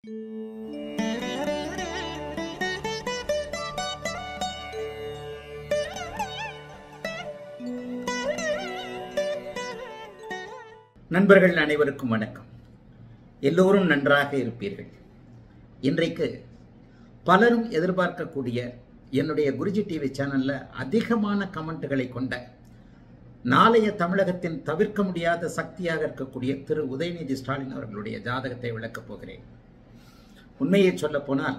நண்பர்கள் அனைவருக்கும் வணக்கம் எல்லோரும் நன்றாக இருப்பீர்கள் இன்றைக்கு பலரும் எதிர்பார்க்கக்கூடிய என்னுடைய குருஜி டிவி சேனல்ல அதிகமான கமெண்ட்டுகளை கொண்ட நாளைய தமிழகத்தின் தவிர்க்க முடியாத சக்தியாக இருக்கக்கூடிய திரு உதயநிதி ஸ்டாலின் அவர்களுடைய ஜாதகத்தை விளக்கப் போகிறேன் உண்மையை சொல்ல போனால்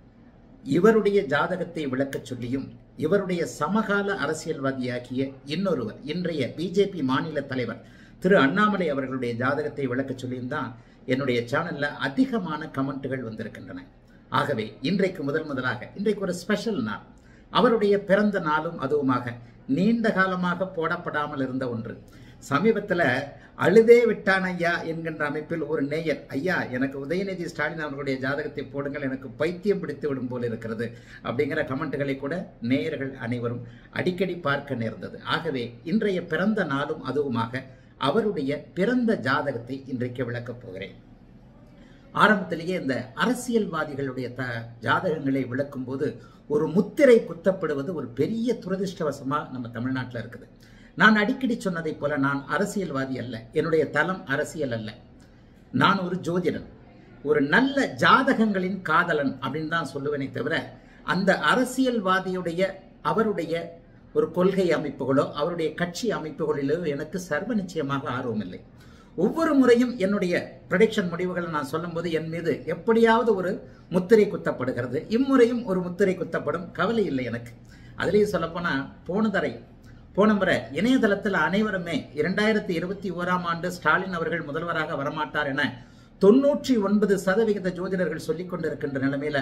இவருடைய ஜாதகத்தை விளக்கச் சொல்லியும் இவருடைய சமகால அரசியல்வாதியாகிய இன்னொருவர் இன்றைய பிஜேபி மாநில தலைவர் திரு அண்ணாமலை அவர்களுடைய ஜாதகத்தை விளக்கச் சொல்லியும் தான் என்னுடைய சேனல்ல அதிகமான கமெண்ட்டுகள் வந்திருக்கின்றன ஆகவே இன்றைக்கு முதல் முதலாக இன்றைக்கு ஒரு ஸ்பெஷல் நாள் அவருடைய பிறந்த நாளும் அதுவுமாக நீண்ட காலமாக போடப்படாமல் இருந்த ஒன்று சமீபத்தில் அழுதே விட்டான் ஐயா என்கின்ற அமைப்பில் ஒரு நேயர் ஐயா எனக்கு உதயநிதி ஸ்டாலின் அவர்களுடைய ஜாதகத்தை போடுங்கள் எனக்கு பைத்தியம் பிடித்து விடும் போல் இருக்கிறது அப்படிங்கிற கமெண்ட்டுகளை கூட நேயர்கள் அனைவரும் அடிக்கடி பார்க்க நேர்ந்தது ஆகவே இன்றைய பிறந்த நாளும் அதுவுமாக அவருடைய பிறந்த ஜாதகத்தை இன்றைக்கு விளக்கப் போகிறேன் ஆரம்பத்திலேயே இந்த அரசியல்வாதிகளுடைய த ஜாதகங்களை விளக்கும் போது ஒரு முத்திரை குத்தப்படுவது ஒரு பெரிய துரதிருஷ்டவசமா நம்ம தமிழ்நாட்டில் இருக்குது நான் அடிக்கடி சொன்னதைப் போல நான் அரசியல்வாதி அல்ல என்னுடைய தலம் அரசியல் அல்ல நான் ஒரு ஜோதிடன் ஒரு நல்ல ஜாதகங்களின் காதலன் அப்படின்னு தான் சொல்லுவேனே தவிர அந்த அரசியல்வாதியுடைய அவருடைய ஒரு கொள்கை அமைப்புகளோ அவருடைய கட்சி அமைப்புகளிலோ எனக்கு சர்வ நிச்சயமாக ஆர்வம் இல்லை ஒவ்வொரு முறையும் என்னுடைய ப்ரடிக்ஷன் முடிவுகளை நான் சொல்லும்போது என் மீது எப்படியாவது ஒரு முத்திரை குத்தப்படுகிறது இம்முறையும் ஒரு முத்திரை குத்தப்படும் கவலை இல்லை எனக்கு அதுலேயும் சொல்லப்போனால் போன தரை போன முறை இணையதளத்தில் அனைவருமே இரண்டாயிரத்தி இருபத்தி ஓராம் ஆண்டு ஸ்டாலின் அவர்கள் முதல்வராக வரமாட்டார் என தொன்னூற்றி ஒன்பது சதவிகித ஜோதிடர்கள் சொல்லிக் கொண்டிருக்கின்ற நிலைமையில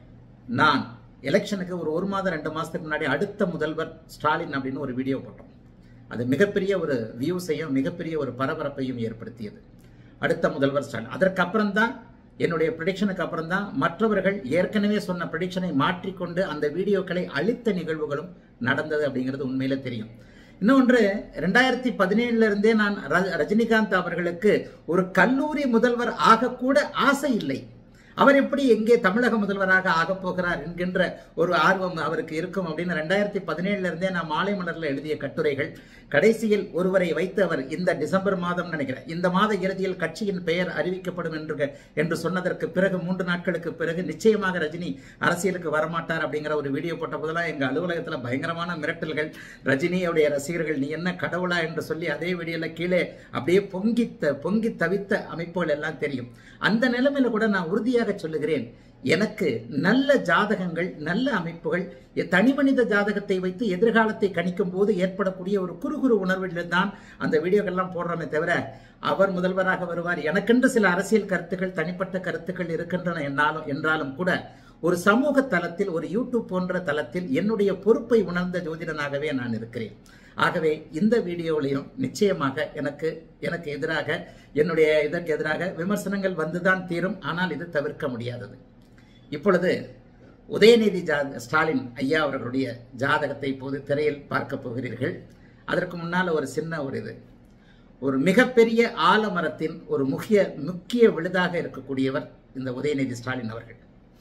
நான் எலெக்ஷனுக்கு ஒரு ஒரு மாதம் ரெண்டு மாதத்துக்கு முன்னாடி அடுத்த முதல்வர் ஸ்டாலின் அப்படின்னு ஒரு வீடியோ போட்டோம் அது மிகப்பெரிய ஒரு வியூஸையும் மிகப்பெரிய ஒரு பரபரப்பையும் ஏற்படுத்தியது அடுத்த முதல்வர் ஸ்டாலின் அதற்கப்புறம் தான் என்னுடைய ப்ரிடிக்ஷனுக்கு அப்புறம் தான் மற்றவர்கள் ஏற்கனவே சொன்ன ப்ரிடிக்ஷனை மாற்றிக்கொண்டு அந்த வீடியோக்களை அழித்த நிகழ்வுகளும் நடந்தது அப்படிங்கிறது உண்மையில தெரியும் இன்னொன்று ரெண்டாயிரத்தி பதினேழுல இருந்தே நான் ரஜினிகாந்த் அவர்களுக்கு ஒரு கல்லூரி முதல்வர் ஆகக்கூட ஆசை இல்லை அவர் எப்படி எங்கே தமிழக முதல்வராக ஆகப் போகிறார் என்கின்ற ஒரு ஆர்வம் அவருக்கு இருக்கும் அப்படின்னு ரெண்டாயிரத்தி பதினேழுல இருந்தே நான் மாலை மலர்ல எழுதிய கட்டுரைகள் கடைசியில் ஒருவரை வைத்து அவர் இந்த டிசம்பர் மாதம் நினைக்கிறேன் இந்த மாத இறுதியில் கட்சியின் பெயர் அறிவிக்கப்படும் என்று என்று சொன்னதற்கு பிறகு மூன்று நாட்களுக்கு பிறகு நிச்சயமாக ரஜினி அரசியலுக்கு வரமாட்டார் அப்படிங்கிற ஒரு வீடியோ போட்ட போதெல்லாம் எங்க அலுவலகத்துல பயங்கரமான மிரட்டல்கள் ரஜினியுடைய ரசிகர்கள் நீ என்ன கடவுளா என்று சொல்லி அதே வீடியோல கீழே அப்படியே பொங்கித்த பொங்கி தவித்த அமைப்புகள் எல்லாம் தெரியும் அந்த நிலைமையில கூட நான் உறுதியாக சொல்லுகிறேன் எனக்கு நல்ல ஜாதகங்கள் நல்ல அமைப்புகள் தனி மனித ஜாதகத்தை வைத்து எதிர்காலத்தை கணிக்கும் போது ஏற்படக்கூடிய ஒரு குறு குறு உணர்வில் தான் அந்த வீடியோக்கள்லாம் போடுறோமே தவிர அவர் முதல்வராக வருவார் எனக்கென்று சில அரசியல் கருத்துக்கள் தனிப்பட்ட கருத்துக்கள் இருக்கின்றன என்னாலும் என்றாலும் கூட ஒரு சமூக தளத்தில் ஒரு யூடியூப் போன்ற தளத்தில் என்னுடைய பொறுப்பை உணர்ந்த ஜோதிடனாகவே நான் இருக்கிறேன் ஆகவே இந்த வீடியோவிலையும் நிச்சயமாக எனக்கு எனக்கு எதிராக என்னுடைய இதற்கு எதிராக விமர்சனங்கள் வந்துதான் தீரும் ஆனால் இது தவிர்க்க முடியாதது இப்பொழுது உதயநிதி ஜா ஸ்டாலின் ஐயா அவர்களுடைய ஜாதகத்தை இப்போது திரையில் பார்க்க போகிறீர்கள் அதற்கு முன்னால் ஒரு சின்ன ஒரு இது ஒரு மிகப்பெரிய ஆலமரத்தின் ஒரு முக்கிய முக்கிய விழுதாக இருக்கக்கூடியவர் இந்த உதயநிதி ஸ்டாலின் அவர்கள்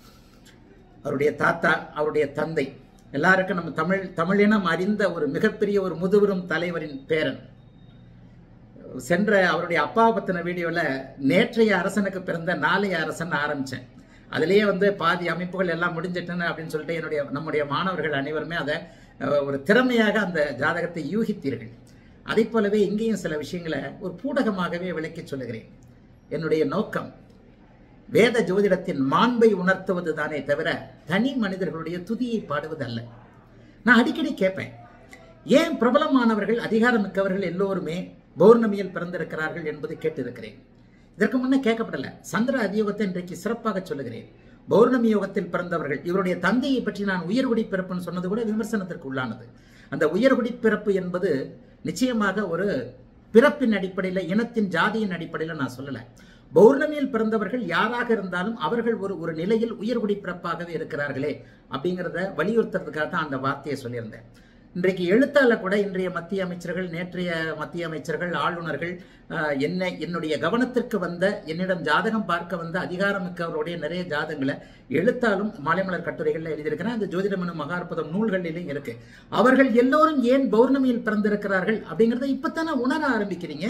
அவருடைய தாத்தா அவருடைய தந்தை எல்லாருக்கும் நம்ம தமிழ் தமிழினம் அறிந்த ஒரு மிகப்பெரிய ஒரு முதுபெரும் தலைவரின் பேரன் சென்ற அவருடைய அப்பா பத்தின வீடியோவில் நேற்றைய அரசனுக்கு பிறந்த நாளைய அரசன் ஆரம்பித்தேன் அதுலேயே வந்து பாதி அமைப்புகள் எல்லாம் முடிஞ்சிட்டன அப்படின்னு சொல்லிட்டு என்னுடைய நம்முடைய மாணவர்கள் அனைவருமே அதை ஒரு திறமையாக அந்த ஜாதகத்தை யூகித்தீர்கள் அதை போலவே இங்கேயும் சில விஷயங்களை ஒரு பூடகமாகவே விளக்கி சொல்லுகிறேன் என்னுடைய நோக்கம் வேத ஜோதிடத்தின் மாண்பை உணர்த்துவது தானே தவிர தனி மனிதர்களுடைய துதியை பாடுவதல்ல நான் அடிக்கடி கேட்பேன் ஏன் பிரபலமானவர்கள் அதிகாரமிக்கவர்கள் எல்லோருமே பௌர்ணமியில் பிறந்திருக்கிறார்கள் என்பது கேட்டிருக்கிறேன் இதற்கு முன்னே கேட்கப்படல சந்திர அதியோகத்தை இன்றைக்கு சிறப்பாக சொல்லுகிறேன் பௌர்ணமி யோகத்தில் பிறந்தவர்கள் இவருடைய தந்தையை பற்றி நான் உயர்குடி பிறப்புன்னு சொன்னது கூட விமர்சனத்திற்கு உள்ளானது அந்த உயர்குடி பிறப்பு என்பது நிச்சயமாக ஒரு பிறப்பின் அடிப்படையில் இனத்தின் ஜாதியின் அடிப்படையில் நான் சொல்லலை பௌர்ணமியில் பிறந்தவர்கள் யாராக இருந்தாலும் அவர்கள் ஒரு ஒரு நிலையில் உயர்குடி பிறப்பாகவே இருக்கிறார்களே அப்படிங்கிறத வலியுறுத்துறதுக்காக தான் அந்த வார்த்தையை சொல்லியிருந்தேன் இன்றைக்கு எழுத்தால கூட இன்றைய மத்திய அமைச்சர்கள் நேற்றைய மத்திய அமைச்சர்கள் ஆளுநர்கள் ஆஹ், என்ன என்னுடைய கவனத்திற்கு வந்த என்னிடம் ஜாதகம் பார்க்க வந்த அதிகாரமிக்கவருடைய நிறைய ஜாதகங்களை எழுத்தாலும் மாலைமலர் கட்டுரைகள்ல எழுதியிருக்கிறேன் அந்த ஜோதிடமனு மகாற்பதம் நூல்களிலும் இருக்கு அவர்கள் எல்லோரும் ஏன் பௌர்ணமியில் பிறந்திருக்கிறார்கள் அப்படிங்கறத இப்பத்தானே உணர ஆரம்பிக்கிறீங்க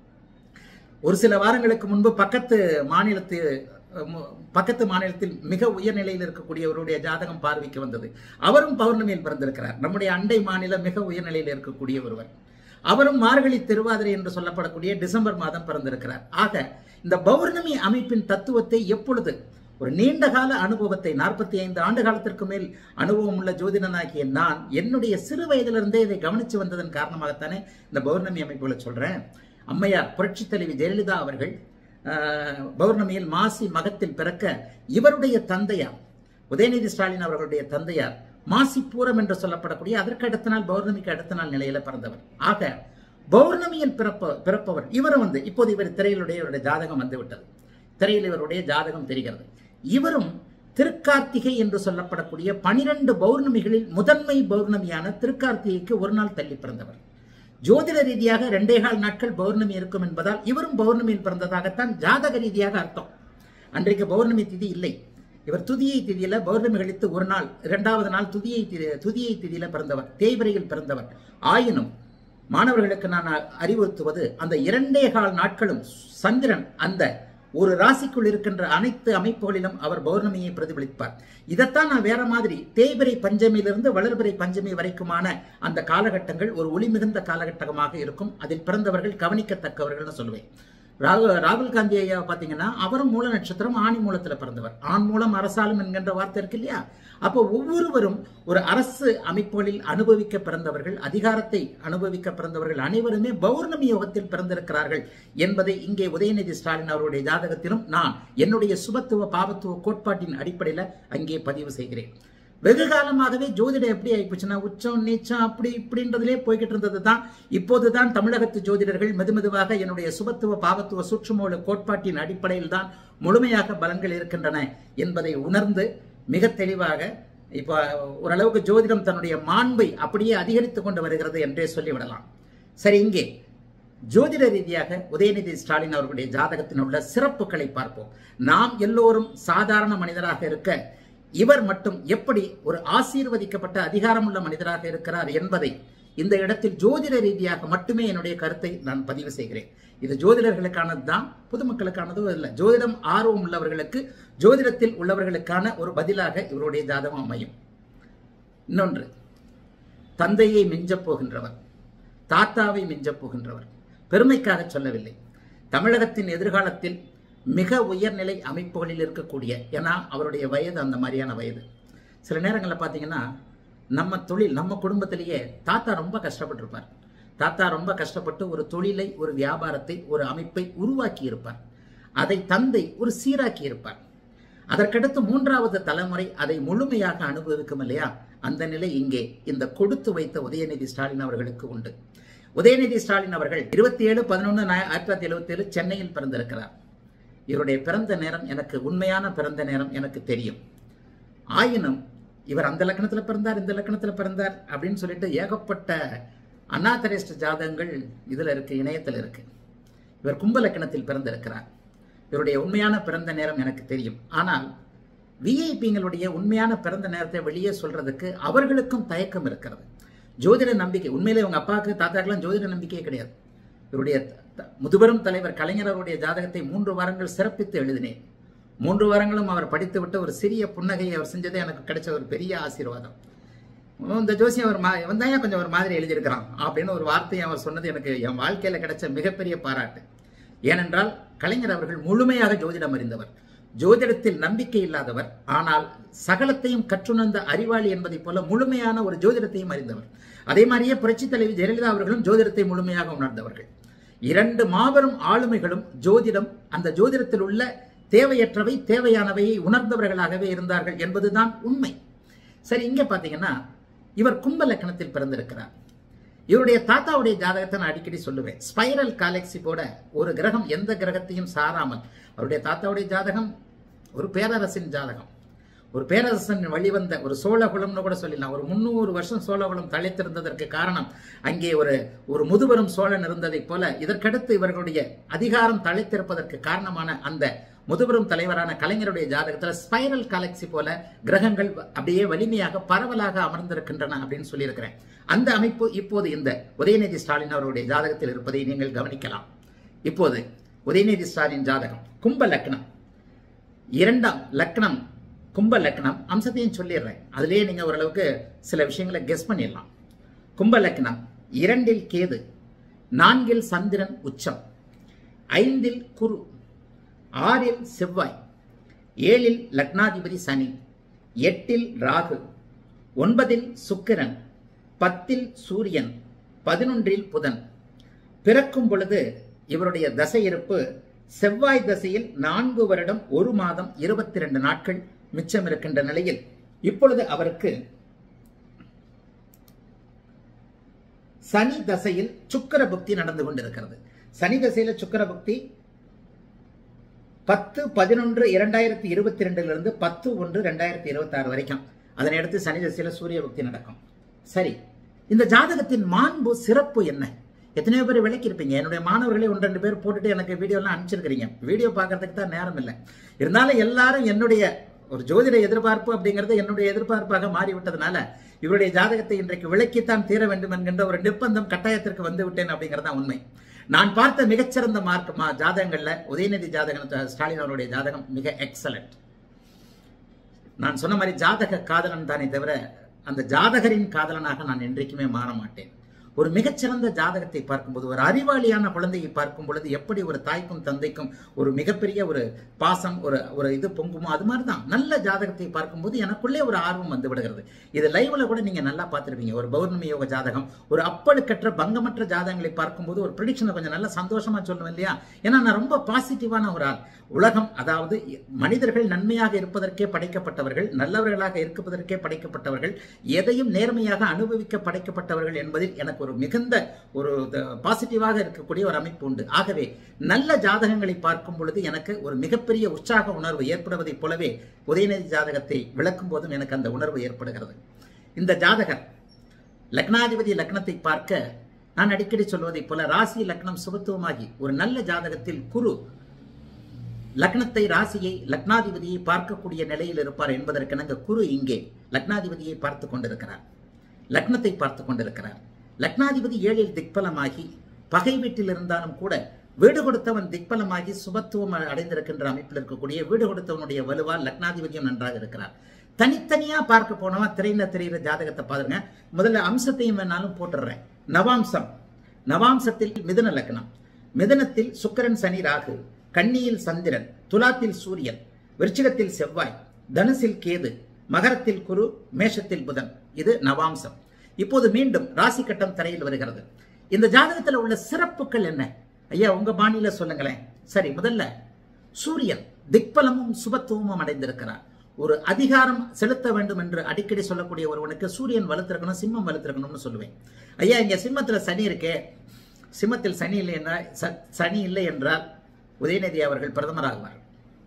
ஒரு சில வாரங்களுக்கு முன்பு பக்கத்து மாநிலத்து அஹ், மு- பக்கத்து மாநிலத்தில் மிக உயர்நிலையில் இருக்கக்கூடியவருடைய ஜாதகம் பார்வைக்கு வந்தது அவரும் பௌர்ணமியில் பிறந்திருக்கிறார் நம்முடைய அண்டை மாநிலம் மிக உயர்நிலையில் இருக்கக்கூடிய ஒருவர் அவரும் மார்கழி திருவாதிரை என்று சொல்லப்படக்கூடிய டிசம்பர் மாதம் பிறந்திருக்கிறார் ஆக இந்த பௌர்ணமி அமைப்பின் தத்துவத்தை எப்பொழுது ஒரு நீண்ட கால அனுபவத்தை நாற்பத்தி ஐந்து ஆண்டு காலத்திற்கு மேல் அனுபவம் உள்ள ஜோதிடனாகிய நான் என்னுடைய சிறு வயதிலிருந்தே இதை கவனித்து வந்ததன் காரணமாகத்தானே இந்த பௌர்ணமி அமைப்புகளை சொல்றேன் அம்மையார் புரட்சித் தலைவி ஜெயலலிதா அவர்கள் ஆஹ், பௌர்ணமியில் மாசி மகத்தில் பிறக்க இவருடைய தந்தையார் உதயநிதி ஸ்டாலின் அவர்களுடைய தந்தையார் மாசி பூரம் என்று சொல்லப்படக்கூடிய அதற்கு அடுத்த நாள் பௌர்ணமிக்கு அடுத்த நாள் நிலையில பிறந்தவர் ஆக பௌர்ணமியில் பிறப்ப பிறப்பவர் இவரும் வந்து இப்போது இவர் திரையிலுடைய இவருடைய ஜாதகம் வந்து விட்டது திரையில் இவருடைய ஜாதகம் தெரிகிறது இவரும் திருக்கார்த்திகை என்று சொல்லப்படக்கூடிய பனிரெண்டு பௌர்ணமிகளில் முதன்மை பௌர்ணமியான திருக்கார்த்திகைக்கு ஒரு நாள் தள்ளி பிறந்தவர் ஜோதிட ரீதியாக ரெண்டே கால் நாட்கள் பௌர்ணமி இருக்கும் என்பதால் இவரும் பௌர்ணமியில் பிறந்ததாகத்தான் ஜாதக ரீதியாக அர்த்தம் அன்றைக்கு பௌர்ணமி திதி இல்லை இவர் துதியை திதியில பௌர்ணமி கழித்து ஒரு நாள் இரண்டாவது நாள் துதியை திதி- துதியை திதியில பிறந்தவர் தேய்பிரையில் பிறந்தவர் ஆயினும் மாணவர்களுக்கு நான் அ- அறிவுறுத்துவது அந்த இரண்டே கால் நாட்களும் சந்திரன் அந்த ஒரு ராசிக்குள் இருக்கின்ற அனைத்து அமைப்புகளிலும் அவர் பௌர்ணமியை பிரதிபலிப்பார் இதைத்தான் நான் வேற மாதிரி தேய்பிரை பஞ்சமியிலிருந்து வளர்பிறை பஞ்சமி வரைக்குமான அந்த காலகட்டங்கள் ஒரு ஒளி மிகுந்த காலகட்டமாக இருக்கும் அதில் பிறந்தவர்கள் கவனிக்கத்தக்கவர்கள்னு சொல்லுவேன் ராகுல் ராகுல் காந்தி ஐயா பாத்தீங்கன்னா அவரும் மூல நட்சத்திரம் ஆணி மூலத்துல பிறந்தவர் ஆண் மூலம் அரசாலும் என்கின்ற வார்த்தை இருக்கு இல்லையா அப்போ ஒவ்வொருவரும் ஒரு அரசு அமைப்புகளில் அனுபவிக்க பிறந்தவர்கள் அதிகாரத்தை அனுபவிக்க பிறந்தவர்கள் அனைவருமே பௌர்ணமி யோகத்தில் பிறந்திருக்கிறார்கள் என்பதை இங்கே உதயநிதி ஸ்டாலின் அவருடைய ஜாதகத்திலும் நான் என்னுடைய சுபத்துவ பாவத்துவ கோட்பாட்டின் அடிப்படையில் அங்கே பதிவு செய்கிறேன் வெகு காலமாகவே ஜோதிடம் எப்படி ஆயிப்போச்சுன்னா உச்சம் நீச்சம் அப்படி இப்படின்றதுலே போய்கிட்டு இருந்தது தான் இப்போதுதான் தமிழகத்து ஜோதிடர்கள் மெதுமெதுவாக என்னுடைய சுபத்துவ பாவத்துவ சூட்சுமோல கோட்பாட்டின் அடிப்படையில் தான் முழுமையாக பலன்கள் இருக்கின்றன என்பதை உணர்ந்து மிக தெளிவாக இப்போ ஓரளவுக்கு ஜோதிடம் தன்னுடைய மாண்பை அப்படியே அதிகரித்துக் கொண்டு வருகிறது என்றே சொல்லிவிடலாம் சரி இங்கே ஜோதிட ரீதியாக உதயநிதி ஸ்டாலின் அவர்களுடைய ஜாதகத்தில் உள்ள சிறப்புகளை பார்ப்போம் நாம் எல்லோரும் சாதாரண மனிதராக இருக்க இவர் மட்டும் எப்படி ஒரு ஆசீர்வதிக்கப்பட்ட அதிகாரமுள்ள மனிதராக இருக்கிறார் என்பதை இந்த இடத்தில் ஜோதிட ரீதியாக மட்டுமே என்னுடைய கருத்தை நான் பதிவு செய்கிறேன் இது ஜோதிடர்களுக்கானது தான் பொதுமக்களுக்கானதோ இல்லை ஜோதிடம் ஆர்வம் உள்ளவர்களுக்கு ஜோதிடத்தில் உள்ளவர்களுக்கான ஒரு பதிலாக இவருடைய ஜாதகம் அமையும் இன்னொன்று தந்தையை மிஞ்சப் போகின்றவர் தாத்தாவை மிஞ்சப் போகின்றவர் பெருமைக்காக சொல்லவில்லை தமிழகத்தின் எதிர்காலத்தில் மிக உயர்நிலை அமைப்புகளில் இருக்கக்கூடிய ஏன்னா அவருடைய வயது அந்த மாதிரியான வயது சில நேரங்களில் பார்த்தீங்கன்னா நம்ம தொழில் நம்ம குடும்பத்திலேயே தாத்தா ரொம்ப கஷ்டப்பட்டிருப்பார் தாத்தா ரொம்ப கஷ்டப்பட்டு ஒரு தொழிலை ஒரு வியாபாரத்தை ஒரு அமைப்பை உருவாக்கி இருப்பார் அதை தந்தை ஒரு சீராக்கி இருப்பார் அதற்கடுத்து மூன்றாவது தலைமுறை அதை முழுமையாக அனுபவிக்கும் இல்லையா அந்த நிலை இங்கே இந்த கொடுத்து வைத்த உதயநிதி ஸ்டாலின் அவர்களுக்கு உண்டு உதயநிதி ஸ்டாலின் அவர்கள் இருபத்தி ஏழு பதினொன்று ஆயிரத்தி தொள்ளாயிரத்தி எழுபத்தி ஏழு சென்னையில் பிறந்திருக்கிறார் இவருடைய பிறந்த நேரம் எனக்கு உண்மையான பிறந்த நேரம் எனக்கு தெரியும் ஆயினும் இவர் அந்த லக்னத்துல பிறந்தார் இந்த லக்னத்துல பிறந்தார் அப்படின்னு சொல்லிட்டு ஏகப்பட்ட அனாதரிஸ்ட் ஜாதகங்கள் இதுல இருக்கு இணையத்தில் இருக்கு இவர் கும்ப லக்னத்தில் பிறந்திருக்கிறார் இவருடைய உண்மையான பிறந்த நேரம் எனக்கு தெரியும் ஆனால் விஐபிங்களுடைய உண்மையான பிறந்த நேரத்தை வெளியே சொல்றதுக்கு அவர்களுக்கும் தயக்கம் இருக்கிறது ஜோதிட நம்பிக்கை உண்மையிலே உங்க அப்பாவுக்கு தாத்தாக்கெல்லாம் ஜோதிட நம்பிக்கையே கிடையாது இவருடைய த- முதுபெரும் தலைவர் கலைஞர் அவருடைய ஜாதகத்தை மூன்று வாரங்கள் சிறப்பித்து எழுதினேன் மூன்று வாரங்களும் அவர் படித்துவிட்டு ஒரு சிறிய புன்னகையை அவர் செஞ்சதே எனக்கு கிடைச்ச ஒரு பெரிய ஆசீர்வாதம் இந்த ஜோசியம் ஒரு மா இவன் தான் கொஞ்சம் ஒரு மாதிரி எழுதியிருக்கிறான் அப்படின்னு ஒரு வார்த்தையை அவர் சொன்னது எனக்கு என் வாழ்க்கையில கிடைச்ச மிகப்பெரிய பாராட்டு ஏனென்றால் கலைஞர் அவர்கள் முழுமையாக ஜோதிடம் அறிந்தவர் ஜோதிடத்தில் நம்பிக்கை இல்லாதவர் ஆனால் சகலத்தையும் கற்றுணர்ந்த அறிவாளி என்பதைப் போல முழுமையான ஒரு ஜோதிடத்தையும் அறிந்தவர் அதே மாதிரியே புரட்சித் தலைவி ஜெயலலிதா அவர்களும் ஜோதிடத்தை முழுமையாக உணர்ந்தவர்கள் இரண்டு மாபெரும் ஆளுமைகளும் ஜோதிடம் அந்த ஜோதிடத்தில் உள்ள தேவையற்றவை தேவையானவையை உணர்ந்தவர்களாகவே இருந்தார்கள் என்பதுதான் உண்மை சரி இங்க பாத்தீங்கன்னா இவர் கும்ப லக்கணத்தில் பிறந்திருக்கிறார் இவருடைய தாத்தாவுடைய ஜாதகத்தை நான் அடிக்கடி சொல்லுவேன் ஸ்பைரல் காலெக்சி போட ஒரு கிரகம் எந்த கிரகத்தையும் சாராமல் அவருடைய தாத்தாவுடைய ஜாதகம் ஒரு பேரரசின் ஜாதகம் ஒரு பேரரசன் வழிவந்த ஒரு சோழகுலம்னு கூட சொல்லலாம் ஒரு முந்நூறு வருஷம் சோழகுலம் தழைத்திருந்ததற்கு காரணம் அங்கே ஒரு ஒரு முதுபெரும் சோழன் இருந்ததைப் போல இதற்கடுத்து இவர்களுடைய அதிகாரம் தழைத்திருப்பதற்கு காரணமான அந்த முதுபெரும் தலைவரான கலைஞருடைய ஜாதகத்துல ஸ்பைரல் காலக்சி போல கிரகங்கள் அப்படியே வலிமையாக பரவலாக அமர்ந்திருக்கின்றன அப்படின்னு சொல்லியிருக்கிறேன் அந்த அமைப்பு இப்போது இந்த உதயநிதி ஸ்டாலின் அவருடைய ஜாதகத்தில் இருப்பதை நீங்கள் கவனிக்கலாம் இப்போது உதயநிதி ஸ்டாலின் ஜாதகம் கும்ப லக்னம் இரண்டாம் லக்னம் கும்ப லக்னம் அம்சத்தையும் சொல்லிடுறேன் அதுலேயே நீங்க ஓரளவுக்கு சில விஷயங்களை கெஸ் பண்ணிடலாம் கும்ப லக்னம் இரண்டில் கேது நான்கில் சந்திரன் உச்சம் ஐந்தில் குரு ஆறில் செவ்வாய் ஏழில் லக்னாதிபதி சனி எட்டில் ராகு ஒன்பதில் சுக்கிரன் பத்தில் சூரியன் பதினொன்றில் புதன் பிறக்கும் பொழுது இவருடைய தசை இருப்பு செவ்வாய் தசையில் நான்கு வருடம் ஒரு மாதம் இருபத்தி ரெண்டு நாட்கள் மிச்சம் இருக்கின்ற நிலையில் இப்பொழுது அவருக்கு சனி தசையில் சுக்கர புக்தி நடந்து கொண்டிருக்கிறது சனி தசையில சுக்கர புக்தி பத்து பதினொன்று இரண்டாயிரத்தி இருபத்தி ரெண்டுல இருந்து பத்து ஒன்று ரெண்டாயிரத்தி இருபத்தி ஆறு வரைக்கும் அதனை அடுத்து சனி தசையில சூரிய புக்தி நடக்கும் சரி இந்த ஜாதகத்தின் மாண்பு சிறப்பு என்ன எத்தனையோ பேர் விளக்கியிருப்பீங்க என்னுடைய மாணவர்களே ஒன்று ரெண்டு பேர் போட்டுட்டு எனக்கு வீடியோலாம் அனுப்பிச்சிருக்கிறீங்க வீடியோ பார்க்கறதுக்கு தான் நேரம் இல்லை இருந்தாலும் எல்லாரும் என்னுடைய ஒரு ஜோதிட எதிர்பார்ப்பு அப்படிங்கிறது என்னுடைய எதிர்பார்ப்பாக மாறிவிட்டதுனால இவருடைய ஜாதகத்தை இன்றைக்கு விளக்கித்தான் தீர வேண்டும் என்கின்ற ஒரு நிர்பந்தம் கட்டாயத்திற்கு வந்து விட்டேன் அப்படிங்கிறது தான் உண்மை நான் பார்த்த மிகச்சிறந்த மார்க் மா ஜாதகங்கள்ல உதயநிதி ஜாதகம் ஸ்டாலின் அவருடைய ஜாதகம் மிக எக்ஸலண்ட் நான் சொன்ன மாதிரி ஜாதக காதலன் தானே தவிர அந்த ஜாதகரின் காதலனாக நான் என்றைக்குமே மாற மாட்டேன் ஒரு மிகச்சிறந்த ஜாதகத்தை பார்க்கும்போது ஒரு அறிவாளியான குழந்தையை பார்க்கும் பொழுது எப்படி ஒரு தாய்க்கும் தந்தைக்கும் ஒரு மிகப்பெரிய ஒரு பாசம் ஒரு ஒரு இது பொங்குமோ அது மாதிரி தான் நல்ல ஜாதகத்தை பார்க்கும்போது எனக்குள்ளே ஒரு ஆர்வம் வந்து விடுகிறது இது லைவ்ல கூட நீங்க நல்லா பார்த்துருப்பீங்க ஒரு பௌர்ணமி யோக ஜாதகம் ஒரு அப்பழுக்கற்ற பங்கமற்ற ஜாதகங்களை பார்க்கும்போது ஒரு ப்ரிடிக்ஷனை கொஞ்சம் நல்லா சந்தோஷமா சொல்லுவேன் இல்லையா ஏன்னா நான் ரொம்ப பாசிட்டிவான ஒரு ஆள் உலகம் அதாவது மனிதர்கள் நன்மையாக இருப்பதற்கே படைக்கப்பட்டவர்கள் நல்லவர்களாக இருப்பதற்கே படைக்கப்பட்டவர்கள் எதையும் நேர்மையாக அனுபவிக்க படைக்கப்பட்டவர்கள் என்பதில் எனக்கு ஒரு மிகுந்த ஒரு பாசிட்டிவாக இருக்கக்கூடிய ஒரு அமைப்பு உண்டு ஆகவே நல்ல ஜாதகங்களை பார்க்கும் பொழுது எனக்கு ஒரு மிகப்பெரிய உற்சாக உணர்வு ஏற்படுவதைப் போலவே உதயநிதி ஜாதகத்தை விளக்கும் போதும் எனக்கு அந்த உணர்வு ஏற்படுகிறது இந்த ஜாதகர் லக்னாதிபதி லக்னத்தை பார்க்க நான் அடிக்கடி சொல்வதைப் போல ராசி லக்னம் சுபத்துவமாகி ஒரு நல்ல ஜாதகத்தில் குரு லக்னத்தை ராசியை லக்னாதிபதியை பார்க்கக்கூடிய நிலையில் இருப்பார் என்பதற்கெனங்க குரு இங்கே லக்னாதிபதியை பார்த்து கொண்டிருக்கிறார் லக்னத்தை பார்த்து கொண்டிருக்கிறார் லக்னாதிபதி ஏழில் திக்பலமாகி பகை வீட்டில் இருந்தாலும் கூட வீடு கொடுத்தவன் திக்பலமாகி சுபத்துவம் அடைந்திருக்கின்ற அமைப்பில் இருக்கக்கூடிய வீடு கொடுத்தவனுடைய வலுவால் லக்னாதிபதியும் நன்றாக இருக்கிறார் தனித்தனியா பார்க்க போனவன் திரையில தெரிகிற ஜாதகத்தை பாருங்க முதல்ல அம்சத்தையும் வேணாலும் போட்டுடுறேன் நவாம்சம் நவாம்சத்தில் மிதுன லக்னம் மிதனத்தில் சுக்கரன் சனி ராகு கன்னியில் சந்திரன் துலாத்தில் சூரியன் விருச்சிகத்தில் செவ்வாய் தனுசில் கேது மகரத்தில் குரு மேஷத்தில் புதன் இது நவாம்சம் இப்போது மீண்டும் ராசி கட்டம் தரையில் வருகிறது இந்த ஜாதகத்தில் உள்ள சிறப்புகள் என்ன ஐயா உங்க பாணியில சொல்லுங்களேன் சரி முதல்ல சூரியன் திக்பலமும் சுபத்துவமும் அடைந்திருக்கிறார் ஒரு அதிகாரம் செலுத்த வேண்டும் என்று அடிக்கடி சொல்லக்கூடிய ஒருவனுக்கு சூரியன் வலுத்திருக்கணும் சிம்மம் வலுத்திருக்கணும்னு சொல்லுவேன் ஐயா இங்க சிம்மத்துல சனி இருக்கே சிம்மத்தில் சனி இல்லை என்றால் சனி இல்லை என்றால் உதயநிதி அவர்கள் பிரதமராகுவார்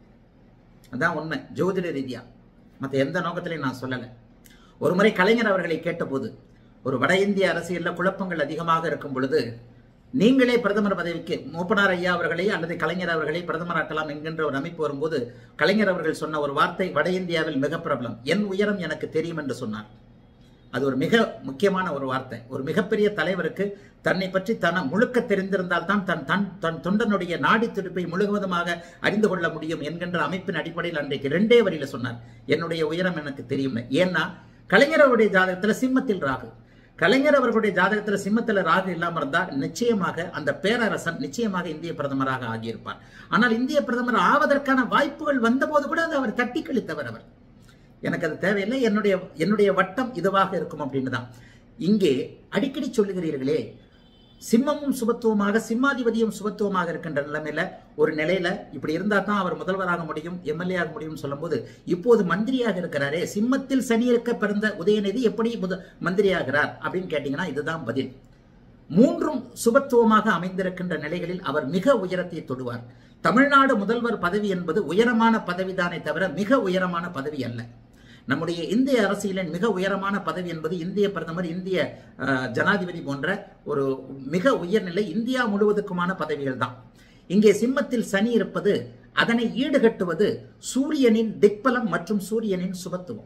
அதான் உண்மை ஜோதிட ரீதியா மற்ற எந்த நோக்கத்திலையும் நான் சொல்லலை ஒரு முறை கலைஞர் அவர்களை கேட்டபோது ஒரு வட இந்திய அரசியலில் குழப்பங்கள் அதிகமாக இருக்கும் பொழுது நீங்களே பிரதமர் பதவிக்கு மூப்பனார் ஐயா அவர்களே அல்லது கலைஞர் அவர்களை பிரதமராக்கலாம் என்கின்ற ஒரு அமைப்பு வரும்போது கலைஞர் அவர்கள் சொன்ன ஒரு வார்த்தை வட இந்தியாவில் மிக பிரபலம் என் உயரம் எனக்கு தெரியும் என்று சொன்னார் அது ஒரு மிக முக்கியமான ஒரு வார்த்தை ஒரு மிகப்பெரிய தலைவருக்கு தன்னை பற்றி தன முழுக்க தெரிந்திருந்தால் தான் தன் தன் தன் தொண்டனுடைய நாடி துடிப்பை முழுவதுமாக அறிந்து கொள்ள முடியும் என்கின்ற அமைப்பின் அடிப்படையில் அன்றைக்கு ரெண்டே வரியில சொன்னார் என்னுடைய உயரம் எனக்கு தெரியும் ஏன்னா கலைஞர் அவருடைய ஜாதகத்துல சிம்மத்தில் ராகு கலைஞர் அவர்களுடைய ஜாதகத்துல சிம்மத்துல ராகு இல்லாம இருந்தா நிச்சயமாக அந்த பேரரசன் நிச்சயமாக இந்திய பிரதமராக ஆகியிருப்பார் ஆனால் இந்திய பிரதமர் ஆவதற்கான வாய்ப்புகள் வந்தபோது கூட அதை அவர் தட்டி கழித்தவர் அவர் எனக்கு அது தேவையில்லை என்னுடைய என்னுடைய வட்டம் இதுவாக இருக்கும் அப்படின்னு தான் இங்கே அடிக்கடி சொல்லுகிறீர்களே சிம்மமும் சுபத்துவமாக சிம்மாதிபதியும் சுபத்துவமாக இருக்கின்ற நிலைமையில ஒரு நிலையில இப்படி இருந்தா தான் அவர் முதல்வராக முடியும் எம்எல்ஏ ஆக முடியும் சொல்லும்போது இப்போது மந்திரியாக இருக்கிறாரே சிம்மத்தில் சனி இருக்க பிறந்த உதயநிதி எப்படி முத மந்திரியாகிறார் அப்படின்னு கேட்டீங்கன்னா இதுதான் பதில் மூன்றும் சுபத்துவமாக அமைந்திருக்கின்ற நிலைகளில் அவர் மிக உயரத்தை தொடுவார் தமிழ்நாடு முதல்வர் பதவி என்பது உயரமான பதவிதானே தவிர மிக உயரமான பதவி அல்ல நம்முடைய இந்திய அரசியலின் மிக உயரமான பதவி என்பது இந்திய பிரதமர் இந்திய அஹ், ஜனாதிபதி போன்ற ஒரு மிக உயர்நிலை இந்தியா முழுவதுக்குமான பதவிகள் தான் இங்கே சிம்மத்தில் சனி இருப்பது அதனை ஈடுகட்டுவது சூரியனின் திக்பலம் மற்றும் சூரியனின் சுபத்துவம்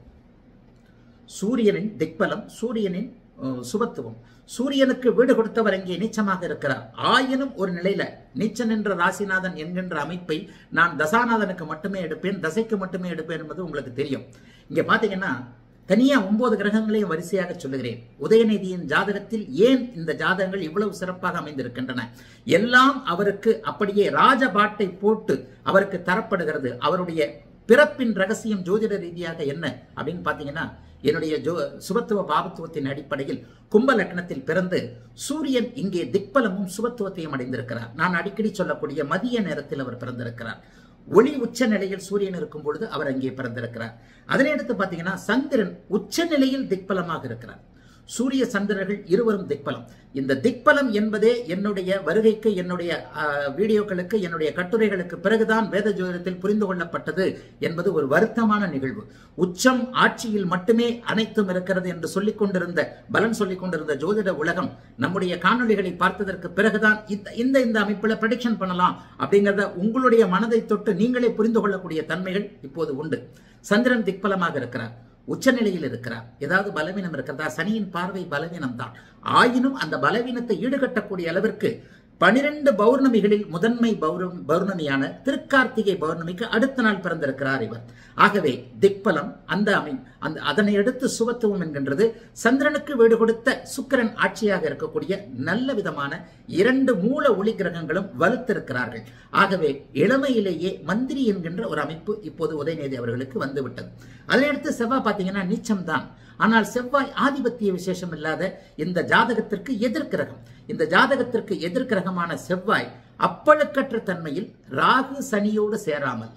சூரியனின் திக்பலம் சூரியனின் அஹ், சுபத்துவம் சூரியனுக்கு வீடு கொடுத்தவர் இங்கே நீச்சமாக இருக்கிறார் ஆயினும் ஒரு நிலையில நீச்சன் என்ற ராசிநாதன் என்கின்ற அமைப்பை நான் தசாநாதனுக்கு மட்டுமே எடுப்பேன் தசைக்கு மட்டுமே எடுப்பேன் என்பது உங்களுக்கு தெரியும் இங்க பாத்தீங்கன்னா தனியா ஒன்பது கிரகங்களையும் வரிசையாக சொல்லுகிறேன் உதயநிதியின் ஜாதகத்தில் ஏன் இந்த ஜாதகங்கள் இவ்வளவு சிறப்பாக அமைந்திருக்கின்றன எல்லாம் அவருக்கு அப்படியே ராஜபாட்டை போட்டு அவருக்கு தரப்படுகிறது அவருடைய பிறப்பின் ரகசியம் ஜோதிட ரீதியாக என்ன அப்படின்னு பாத்தீங்கன்னா என்னுடைய ஜோ சுபத்துவ பாபத்துவத்தின் அடிப்படையில் கும்ப லக்னத்தில் பிறந்து சூரியன் இங்கே திக்பலமும் சுபத்துவத்தையும் அடைந்திருக்கிறார் நான் அடிக்கடி சொல்லக்கூடிய மதிய நேரத்தில் அவர் பிறந்திருக்கிறார் ஒளி உச்ச நிலையில் சூரியன் இருக்கும் பொழுது அவர் அங்கே பிறந்திருக்கிறார் அதனை அடுத்து பாத்தீங்கன்னா சந்திரன் உச்ச நிலையில் திக்பலமாக இருக்கிறார் சூரிய சந்திரர்கள் இருவரும் திக்பலம் இந்த திக்பலம் என்பதே என்னுடைய வருகைக்கு என்னுடைய அஹ், வீடியோக்களுக்கு என்னுடைய கட்டுரைகளுக்கு பிறகுதான் வேத ஜோதிடத்தில் புரிந்து கொள்ளப்பட்டது என்பது ஒரு வருத்தமான நிகழ்வு உச்சம் ஆட்சியில் மட்டுமே அனைத்தும் இருக்கிறது என்று சொல்லிக் கொண்டிருந்த பலன் சொல்லிக் கொண்டிருந்த ஜோதிட உலகம் நம்முடைய காணொளிகளை பார்த்ததற்கு பிறகுதான் இந்த இந்த இந்த அமைப்புல ப்ரெடிக்ஷன் பண்ணலாம் அப்படிங்கறத உங்களுடைய மனதை தொட்டு நீங்களே புரிந்து கொள்ளக்கூடிய தன்மைகள் இப்போது உண்டு சந்திரன் திக்பலமாக இருக்கிறார் உச்சநிலையில் இருக்கிறார் ஏதாவது பலவீனம் இருக்கிறதா சனியின் பார்வை பலவீனம் தான் ஆயினும் அந்த பலவீனத்தை ஈடுகட்டக்கூடிய அளவிற்கு பனிரெண்டு பௌர்ணமிகளில் முதன்மை பௌர்ணம் பௌர்ணமியான திருக்கார்த்திகை பௌர்ணமிக்கு அடுத்த நாள் பிறந்திருக்கிறார் இவர் ஆகவே திக்பலம் அந்த அமை அந்த அதனை அடுத்து சுபத்துவம் என்கின்றது சந்திரனுக்கு வீடு கொடுத்த சுக்கிரன் ஆட்சியாக இருக்கக்கூடிய நல்ல விதமான இரண்டு மூல ஒளி கிரகங்களும் வலுத்திருக்கிறார்கள் ஆகவே இளமையிலேயே மந்திரி என்கின்ற ஒரு அமைப்பு இப்போது உதயநிதி அவர்களுக்கு வந்துவிட்டது அதனையடுத்து செவ்வாய் பார்த்தீங்கன்னா நீச்சம் தான் ஆனால் செவ்வாய் ஆதிபத்திய விசேஷம் இல்லாத இந்த ஜாதகத்திற்கு எதிர்க்கிரகம் இந்த ஜாதகத்திற்கு எதிர்க்கிரகமான செவ்வாய் அப்பழுக்கற்ற தன்மையில் ராகு சனியோடு சேராமல்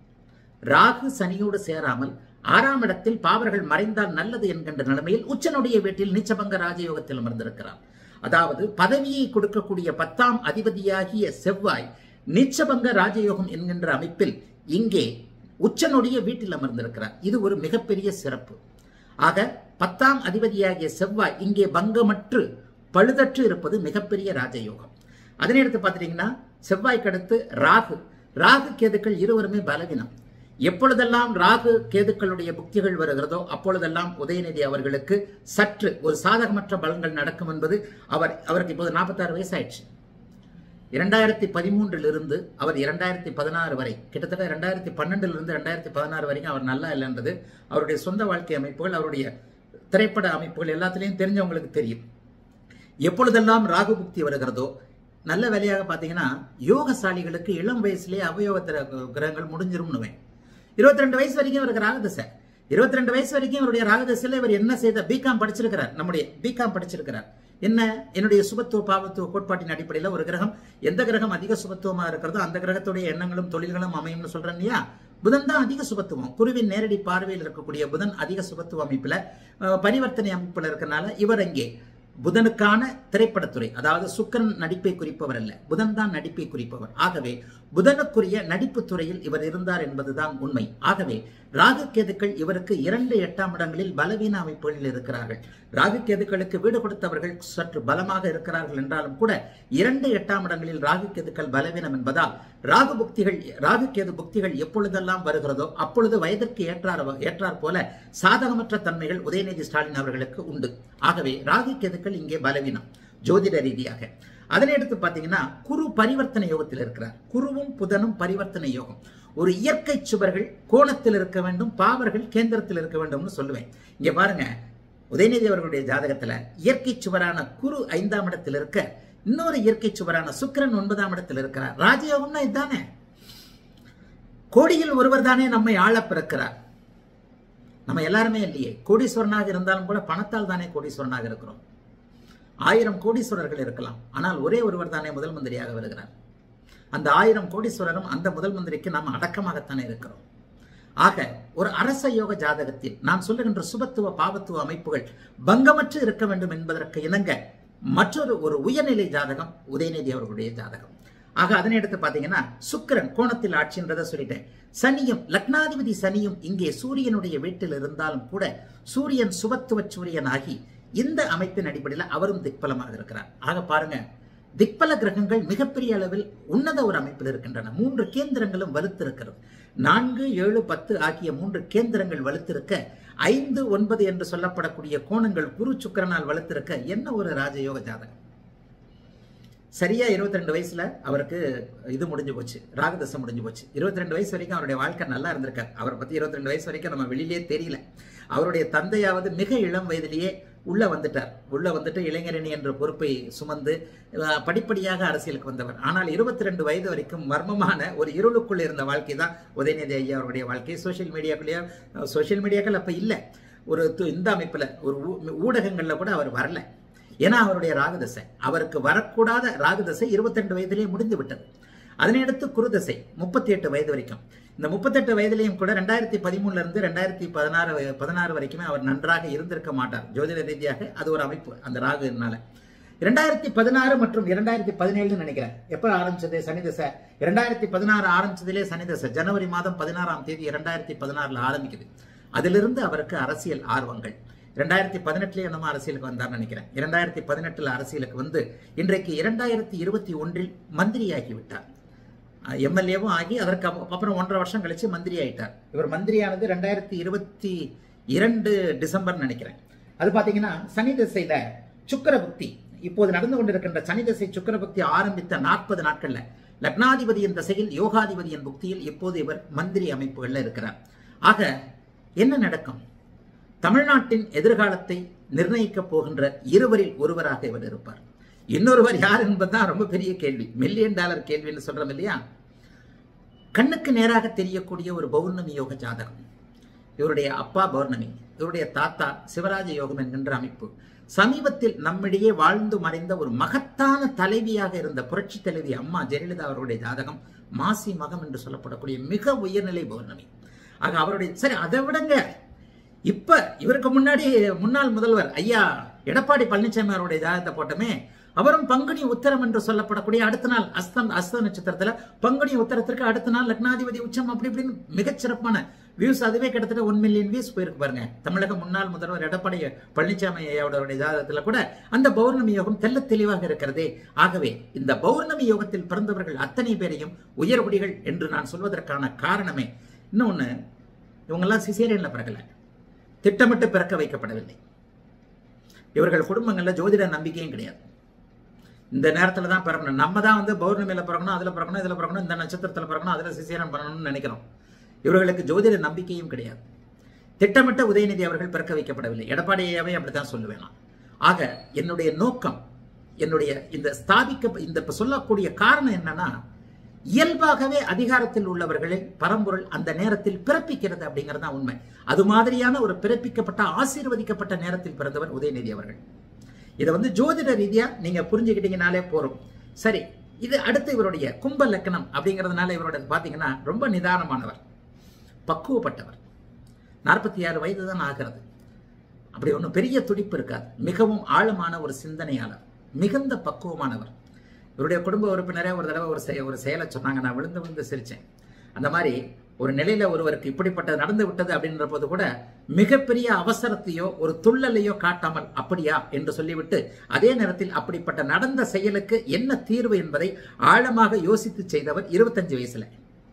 ராகு சனியோடு சேராமல் ஆறாம் இடத்தில் பாவர்கள் மறைந்தால் நல்லது என்கின்ற நிலைமையில் உச்சனுடைய வீட்டில் நீச்சபங்க ராஜயோகத்தில் அமர்ந்திருக்கிறார் அதாவது பதவியை கொடுக்கக்கூடிய பத்தாம் அதிபதியாகிய செவ்வாய் நீச்சபங்க ராஜயோகம் என்கின்ற அமைப்பில் இங்கே உச்சனுடைய வீட்டில் அமர்ந்திருக்கிறார் இது ஒரு மிகப்பெரிய சிறப்பு ஆக பத்தாம் அதிபதியாகிய செவ்வாய் இங்கே பங்கமற்று பழுதற்று இருப்பது மிகப்பெரிய ராஜயோகம் அதனை எடுத்து பார்த்துட்டீங்கன்னா செவ்வாய்க்கு அடுத்து ராகு ராகு கேதுக்கள் இருவருமே பலவீனம் எப்பொழுதெல்லாம் ராகு கேதுக்களுடைய புக்திகள் வருகிறதோ அப்பொழுதெல்லாம் உதயநிதி அவர்களுக்கு சற்று ஒரு சாதகமற்ற பலன்கள் நடக்கும் என்பது அவர் அவருக்கு இப்போது நாற்பத்தாறு வயசாயிடுச்சு இரண்டாயிரத்தி பதிமூன்றில் இருந்து அவர் இரண்டாயிரத்தி பதினாறு வரை கிட்டத்தட்ட இரண்டாயிரத்தி பன்னெண்டுல இருந்து ரெண்டாயிரத்தி பதினாறு வரைக்கும் அவர் நல்லா இல்லைன்றது அவருடைய சொந்த வாழ்க்கை அமைப்புகள் அவருடைய திரைப்பட அமைப்புகள் எல்லாத்துலேயும் தெரிஞ்சவங்களுக்கு தெரியும் எப்பொழுதெல்லாம் ராகு புக்தி வருகிறதோ நல்ல வேலையாக பார்த்தீங்கன்னா யோகசாலிகளுக்கு இளம் வயசுலேயே அவயோக திர- கிரகங்கள் முடிஞ்சிரும்னுவேன் இருபத்தி ரெண்டு வயசு வரைக்கும் இவருக்கு ராகதசை இருபத்தி ரெண்டு வயசு வரைக்கும் இவருடைய ராகதசையில் இவர் என்ன செய்த பிகாம் படிச்சிருக்கிறார் நம்முடைய பிகாம் படிச்சிருக்கிறார் என்ன என்னுடைய சுபத்துவ பாவத்துவ கோட்பாட்டின் அடிப்படையில் ஒரு கிரகம் எந்த கிரகம் அதிக சுபத்துவமா இருக்கிறதோ அந்த கிரகத்துடைய எண்ணங்களும் தொழில்களும் அமையும்னு சொல்றேன் இல்லையா புதன் தான் அதிக சுபத்துவம் குருவின் நேரடி பார்வையில் இருக்கக்கூடிய புதன் அதிக சுபத்துவ அமைப்புல அஹ், பரிவர்த்தனை அமைப்புல இருக்கனால இவர் அங்கே புதனுக்கான திரைப்படத்துறை அதாவது சுக்கரன் நடிப்பை குறிப்பவர் அல்ல புதன் தான் நடிப்பை குறிப்பவர் ஆகவே புதனுக்குரிய நடிப்பு துறையில் இவர் இருந்தார் என்பதுதான் உண்மை ஆகவே ராகு கேதுக்கள் இவருக்கு இரண்டு எட்டாம் இடங்களில் பலவீன அமைப்புகளில் இருக்கிறார்கள் ராகு கேதுக்களுக்கு வீடு கொடுத்தவர்கள் சற்று பலமாக இருக்கிறார்கள் என்றாலும் கூட இரண்டு எட்டாம் இடங்களில் ராகு கேதுக்கள் பலவீனம் என்பதால் ராகு புக்திகள் ராகு கேது புக்திகள் எப்பொழுதெல்லாம் வருகிறதோ அப்பொழுது வயதிற்கு ஏற்றார் ஏற்றார் போல சாதகமற்ற தன்மைகள் உதயநிதி ஸ்டாலின் அவர்களுக்கு உண்டு ஆகவே ராகு கேதுக்கள் இங்கே பலவீனம் ஜோதிட ரீதியாக அதனை எடுத்து பார்த்தீங்கன்னா குரு பரிவர்த்தனை யோகத்தில் இருக்கிறார் குருவும் புதனும் பரிவர்த்தனை யோகம் ஒரு இயற்கை சுவர்கள் கோணத்தில் இருக்க வேண்டும் பாவர்கள் கேந்திரத்தில் இருக்க வேண்டும்னு சொல்லுவேன் இங்க பாருங்க உதயநிதி அவர்களுடைய ஜாதகத்துல இயற்கை சுவரான குரு ஐந்தாம் இடத்தில் இருக்க இன்னொரு இயற்கை சுவரான சுக்கிரன் ஒன்பதாம் இடத்தில் இருக்கிறார் ராஜயோகம்னா இதுதானே கோடியில் ஒருவர் தானே நம்மை ஆள பிறக்கிறார் நம்ம எல்லாருமே இல்லையே கோடீஸ்வரனாக இருந்தாலும் கூட பணத்தால் தானே கோடீஸ்வரனாக இருக்கிறோம் ஆயிரம் கோடீஸ்வரர்கள் இருக்கலாம் ஆனால் ஒரே ஒருவர் தானே முதல் மந்திரியாக வருகிறார் அந்த ஆயிரம் கோடீஸ்வரரும் அந்த முதல் மந்திரிக்கு நாம் அடக்கமாகத்தானே இருக்கிறோம் ஆக ஒரு அரச யோக ஜாதகத்தில் நான் சொல்லுகின்ற சுபத்துவ பாவத்துவ அமைப்புகள் பங்கமற்று இருக்க வேண்டும் என்பதற்கு இணங்க மற்றொரு ஒரு உயர்நிலை ஜாதகம் உதயநிதி அவர்களுடைய ஜாதகம் ஆக அதனை எடுத்து பாத்தீங்கன்னா சுக்கிரன் கோணத்தில் ஆட்சின்றதை சொல்லிட்டேன் சனியும் லக்னாதிபதி சனியும் இங்கே சூரியனுடைய வீட்டில் இருந்தாலும் கூட சூரியன் சுபத்துவ சூரியன் ஆகி இந்த அமைப்பின் அடிப்படையில் அவரும் திக்பலமாக இருக்கிறார் ஆக பாருங்க திக்பல கிரகங்கள் மிகப்பெரிய அளவில் உன்னத ஒரு அமைப்பில் இருக்கின்றன மூன்று கேந்திரங்களும் வலுத்திருக்கிறது நான்கு ஏழு பத்து ஆகிய மூன்று கேந்திரங்கள் வலுத்திருக்க ஐந்து ஒன்பது என்று சொல்லப்படக்கூடிய கோணங்கள் குரு சுக்கிரனால் வலுத்திருக்க என்ன ஒரு ராஜயோக ஜாதகம் சரியா 22 ரெண்டு வயசுல அவருக்கு இது முடிஞ்சு போச்சு ராகதசை முடிஞ்சு போச்சு 22 ரெண்டு வயசு வரைக்கும் அவருடைய வாழ்க்கை நல்லா இருந்திருக்காரு அவரை பத்தி 22 ரெண்டு வயசு வரைக்கும் நம்ம வெளியிலே தெரியல அவருடைய தந்தையாவது மிக இளம் வயதிலேயே உள்ள வந்துட்டார் உள்ள வந்துட்டு இளைஞரணி என்ற பொறுப்பை சுமந்து அஹ், படிப்படியாக அரசியலுக்கு வந்தவர் ஆனால் 22 ரெண்டு வயது வரைக்கும் மர்மமான ஒரு இருளுக்குள் இருந்த வாழ்க்கை தான் உதயநிதி ஐயா அவருடைய வாழ்க்கை சோஷியல் மீடியாக்குள்ளேயே சோஷியல் மீடியாக்கள் அப்ப இல்லை ஒரு து- இந்த அமைப்புல ஒரு ஊ- ஊடகங்கள்ல கூட அவர் வரல ஏன்னா அவருடைய ராகுதசை அவருக்கு வரக்கூடாத ராகுதசை 22 வயதிலே முடிந்து விட்டது அதனையடுத்து குருதசை முப்பத்தி எட்டு வயது வரைக்கும் இந்த முப்பத்தெட்டு வயதிலையும் கூட ரெண்டாயிரத்தி பதிமூணுல இருந்து ரெண்டாயிரத்தி பதினாறு பதினாறு வரைக்குமே அவர் நன்றாக இருந்திருக்க மாட்டார் ஜோதிட ரீதியாக அது ஒரு அமைப்பு அந்த ராகுனால இரண்டாயிரத்தி பதினாறு மற்றும் இரண்டாயிரத்தி பதினேழுன்னு நினைக்கிறேன் எப்ப ஆரம்பிச்சது சனி தசை இரண்டாயிரத்தி பதினாறு ஆரம்பிச்சதிலே சனி தசை ஜனவரி மாதம் பதினாறாம் தேதி இரண்டாயிரத்தி பதினாறுல ஆரம்பிக்குது அதிலிருந்து அவருக்கு அரசியல் ஆர்வங்கள் இரண்டாயிரத்தி பதினெட்டுல என்னமோ அரசியலுக்கு வந்தார்னு நினைக்கிறேன் இரண்டாயிரத்தி பதினெட்டுல அரசியலுக்கு வந்து இன்றைக்கு இரண்டாயிரத்தி இருபத்தி ஒன்றில் மந்திரியாகி விட்டார் எம்எல்ஏவும் ஆகி அதற்கு அப்பு- அப்புறம் ஒன்றரை வருஷம் கழிச்சு மந்திரி ஆயிட்டார் இவர் மந்திரியானது ரெண்டாயிரத்தி இருபத்தி இரண்டு டிசம்பர் நினைக்கிறேன் அது பாத்தீங்கன்னா சனி திசையில சுக்கிர புக்தி இப்போது நடந்து கொண்டிருக்கின்ற சனி திசை சுக்கிர புக்தி ஆரம்பித்த நாற்பது நாட்கள்ல லக்னாதிபதியின் திசையில் யோகாதிபதியின் புக்தியில் இப்போது இவர் மந்திரி அமைப்புகள்ல இருக்கிறார் ஆக என்ன நடக்கும் தமிழ்நாட்டின் எதிர்காலத்தை நிர்ணயிக்கப் போகின்ற இருவரில் ஒருவராக இவர் இருப்பார் இன்னொருவர் யார் என்பதுதான் ரொம்ப பெரிய கேள்வி மில்லியன் டாலர் கேள்வின்னு சொல்றோம் இல்லையா கண்ணுக்கு நேராக தெரியக்கூடிய ஒரு பௌர்ணமி யோக ஜாதகம் இவருடைய அப்பா பௌர்ணமி இவருடைய தாத்தா சிவராஜ யோகம் என்கின்ற அமைப்பு சமீபத்தில் நம்மிடையே வாழ்ந்து மறைந்த ஒரு மகத்தான தலைவியாக இருந்த புரட்சி தலைவி அம்மா ஜெயலலிதா அவருடைய ஜாதகம் மாசி மகம் என்று சொல்லப்படக்கூடிய மிக உயர்நிலை பௌர்ணமி ஆக அவருடைய சரி அதை விடுங்க இப்ப இவருக்கு முன்னாடி முன்னாள் முதல்வர் ஐயா எடப்பாடி பழனிசாமி அவருடைய ஜாதகத்தை போட்டோமே அவரும் பங்குனி உத்தரம் என்று சொல்லப்படக்கூடிய அடுத்த நாள் அஸ்தம் அஸ்த நட்சத்திரத்துல பங்குனி உத்தரத்திற்கு அடுத்த நாள் லக்னாதிபதி உச்சம் அப்படி இப்படின்னு மிகச்சிறப்பான வியூஸ் அதுவே கிட்டத்தட்ட ஒன் மில்லியன் வியூஸ் போயிருக்கு பாருங்க தமிழக முன்னாள் முதல்வர் எடப்பாடி பழனிசாமி ஐயாவுடைய ஜாதகத்துல கூட அந்த பௌர்ணமி யோகம் தெள்ளத் தெளிவாக இருக்கிறதே ஆகவே இந்த பௌர்ணமி யோகத்தில் பிறந்தவர்கள் அத்தனை பேரையும் உயர்குடிகள் என்று நான் சொல்வதற்கான காரணமே இன்னொன்னு இவங்கெல்லாம் சிசேரியன்ல பிறக்கல திட்டமிட்டு பிறக்க வைக்கப்படவில்லை இவர்கள் குடும்பங்கள்ல ஜோதிட நம்பிக்கையும் கிடையாது இந்த நேரத்துல தான் பிறக்கணும் நம்ம தான் வந்து பௌர்ணமியில பிறக்கணும் அதுல பிறக்கணும் இதுல பிறக்கணும் இந்த நட்சத்திரத்துல பிறக்கணும் அதுல சிசேரன் பண்ணணும்னு நினைக்கிறோம் இவர்களுக்கு ஜோதிட நம்பிக்கையும் கிடையாது திட்டமிட்ட உதயநிதி அவர்கள் பிறக்க வைக்கப்படவில்லை எடப்பாடியாவே அப்படித்தான் சொல்லுவேன் நான். ஆக என்னுடைய நோக்கம் என்னுடைய இந்த ஸ்தாபிக்க இந்த இப்ப சொல்லக்கூடிய காரணம் என்னன்னா இயல்பாகவே அதிகாரத்தில் உள்ளவர்களை பரம்பொருள் அந்த நேரத்தில் பிறப்பிக்கிறது அப்படிங்கிறது தான் உண்மை அது மாதிரியான ஒரு பிறப்பிக்கப்பட்ட ஆசீர்வதிக்கப்பட்ட நேரத்தில் பிறந்தவர் உதயநிதி அவர்கள் இதை வந்து ஜோதிட ரீதியா நீங்க புரிஞ்சுக்கிட்டீங்கனாலே போறோம் சரி இது அடுத்து இவருடைய கும்ப லக்கணம் அப்படிங்கிறதுனால இவரோட பாத்தீங்கன்னா ரொம்ப நிதானமானவர் பக்குவப்பட்டவர் நாற்பத்தி ஆறு வயது தான் ஆகிறது அப்படி ஒன்றும் பெரிய துடிப்பு இருக்காது மிகவும் ஆழமான ஒரு சிந்தனையாளர் மிகுந்த பக்குவமானவர் இவருடைய குடும்ப உறுப்பினரே ஒரு தடவை ஒரு செய- ஒரு செயலை சொன்னாங்க நான் விழுந்து விழுந்து சிரிச்சேன் அந்த மாதிரி ஒரு நிலையில ஒருவருக்கு இப்படிப்பட்டது நடந்து விட்டது அப்படின்ற போது கூட மிகப்பெரிய அவசரத்தையோ ஒரு துள்ளலையோ காட்டாமல் அப்படியா என்று சொல்லிவிட்டு அதே நேரத்தில் அப்படிப்பட்ட நடந்த செயலுக்கு என்ன தீர்வு என்பதை ஆழமாக யோசித்து செய்தவர் இருபத்தஞ்சு வயசுல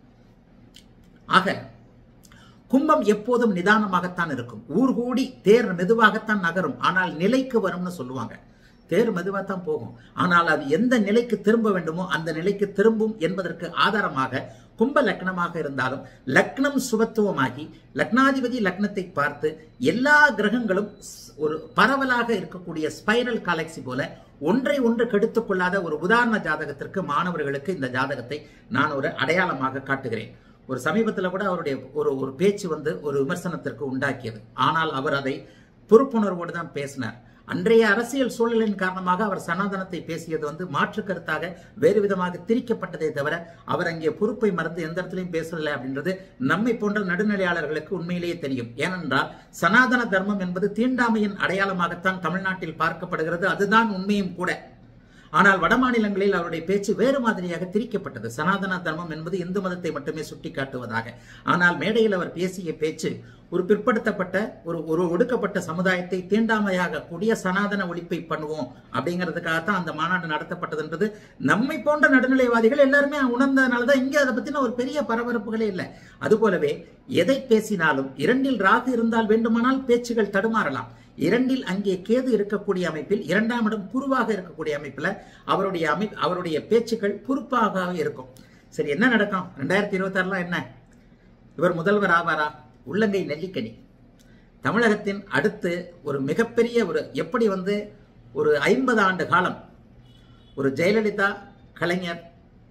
ஆக கும்பம் எப்போதும் நிதானமாகத்தான் இருக்கும் ஊர் கூடி தேர் மெதுவாகத்தான் நகரும் ஆனால் நிலைக்கு வரும்னு சொல்லுவாங்க தேர் மெதுவாக தான் போகும் ஆனால் அது எந்த நிலைக்கு திரும்ப வேண்டுமோ அந்த நிலைக்கு திரும்பும் என்பதற்கு ஆதாரமாக கும்ப லக்னமாக இருந்தாலும் லக்னம் சுபத்துவமாகி லக்னாதிபதி லக்னத்தை பார்த்து எல்லா கிரகங்களும் ஸ்- ஒரு பரவலாக இருக்கக்கூடிய ஸ்பைரல் காலக்சி போல ஒன்றை ஒன்று கெடுத்துக் கொள்ளாத ஒரு உதாரண ஜாதகத்திற்கு மாணவர்களுக்கு இந்த ஜாதகத்தை நான் ஒரு அடையாளமாக காட்டுகிறேன் ஒரு சமீபத்தில் கூட அவருடைய ஒரு ஒரு பேச்சு வந்து ஒரு விமர்சனத்திற்கு உண்டாக்கியது ஆனால் அவர் அதை பொறுப்புணர்வோடு தான் பேசினார் அன்றைய அரசியல் சூழலின் காரணமாக அவர் சனாதனத்தை பேசியது வந்து மாற்று கருத்தாக வேறு விதமாக திரிக்கப்பட்டதே தவிர அவர் அங்கே பொறுப்பை மறந்து எந்த இடத்துலையும் பேசல அப்படின்றது நம்மை போன்ற நடுநிலையாளர்களுக்கு உண்மையிலேயே தெரியும் ஏனென்றால் சனாதன தர்மம் என்பது தீண்டாமையின் அடையாளமாகத்தான் தமிழ்நாட்டில் பார்க்கப்படுகிறது அதுதான் உண்மையும் கூட ஆனால் வட மாநிலங்களில் அவருடைய பேச்சு வேறு மாதிரியாக திரிக்கப்பட்டது சனாதன தர்மம் என்பது இந்து மதத்தை மட்டுமே சுட்டிக்காட்டுவதாக ஆனால் மேடையில் அவர் பேசிய பேச்சு ஒரு பிற்படுத்தப்பட்ட ஒரு ஒரு ஒடுக்கப்பட்ட சமுதாயத்தை தீண்டாமையாக கூடிய சனாதன ஒழிப்பை பண்ணுவோம் அப்படிங்கிறதுக்காகத்தான் அந்த மாநாடு நடத்தப்பட்டதுன்றது நம்மை போன்ற நடுநிலைவாதிகள் எல்லாருமே உணர்ந்ததுனால தான் இங்கே அதை பற்றின ஒரு பெரிய பரபரப்புகளே இல்லை அதுபோலவே எதை பேசினாலும் இரண்டில் ராகு இருந்தால் வேண்டுமானால் பேச்சுகள் தடுமாறலாம் இரண்டில் அங்கே கேது இருக்கக்கூடிய அமைப்பில் இரண்டாம் இடம் குருவாக இருக்கக்கூடிய அமைப்பில் அவருடைய அமை அவருடைய பேச்சுக்கள் பொறுப்பாக இருக்கும் சரி என்ன நடக்கும் ரெண்டாயிரத்தி இருபத்தாறுலாம் என்ன இவர் முதல்வர் ஆவாரா உள்ளங்கை நெல்லிக்கனி தமிழகத்தின் அடுத்து ஒரு மிகப்பெரிய ஒரு எப்படி வந்து ஒரு ஐம்பது ஆண்டு காலம் ஒரு ஜெயலலிதா கலைஞர்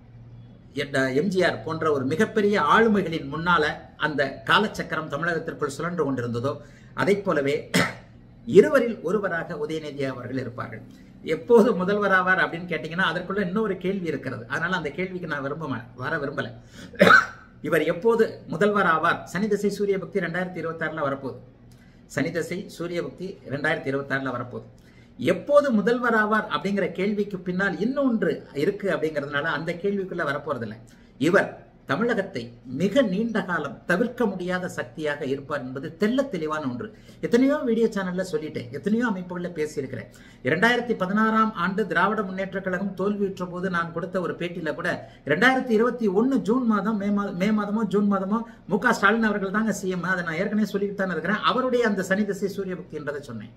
எம்ஜிஆர் போன்ற ஒரு மிகப்பெரிய ஆளுமைகளின் முன்னால அந்த காலச்சக்கரம் தமிழகத்திற்குள் சுழன்று கொண்டிருந்ததோ அதை போலவே இருவரில் ஒருவராக உதயநிதி அவர்கள் இருப்பார்கள் எப்போது முதல்வராவார் அப்படின்னு கேட்டீங்கன்னா அதற்குள்ள இன்னொரு கேள்வி இருக்கிறது அதனால அந்த கேள்விக்கு நான் விரும்ப வர விரும்பல இவர் எப்போது முதல்வர் ஆவார் சனி திசை சூரிய பக்தி ரெண்டாயிரத்தி இருபத்தி ஆறுல வரப்போகுது சனி திசை சூரிய பக்தி ரெண்டாயிரத்தி இருபத்தி ஆறுல வரப்போகுது எப்போது முதல்வர் ஆவார் அப்படிங்கிற கேள்விக்கு பின்னால் இன்னொன்று இருக்கு அப்படிங்கிறதுனால அந்த கேள்விக்குள்ள வரப்போறதில்லை இவர் தமிழகத்தை மிக நீண்ட காலம் தவிர்க்க முடியாத சக்தியாக இருப்பார் என்பது தெல்ல தெளிவான ஒன்று எத்தனையோ வீடியோ சேனல்ல சொல்லிட்டேன் எத்தனையோ அமைப்புகளில் பேசியிருக்கிறேன் இரண்டாயிரத்தி பதினாறாம் ஆண்டு திராவிட முன்னேற்ற கழகம் தோல்வியுற்ற போது நான் கொடுத்த ஒரு பேட்டியில கூட இரண்டாயிரத்தி இருபத்தி ஒன்னு ஜூன் மாதம் மே மாதம் மே மாதமோ ஜூன் மாதமோ மு க ஸ்டாலின் அவர்கள் தாங்க சிஎம் அதை நான் ஏற்கனவே சொல்லிட்டு தான் இருக்கிறேன் அவருடைய அந்த சனி திசை சூரிய பக்தி என்றதை சொன்னேன்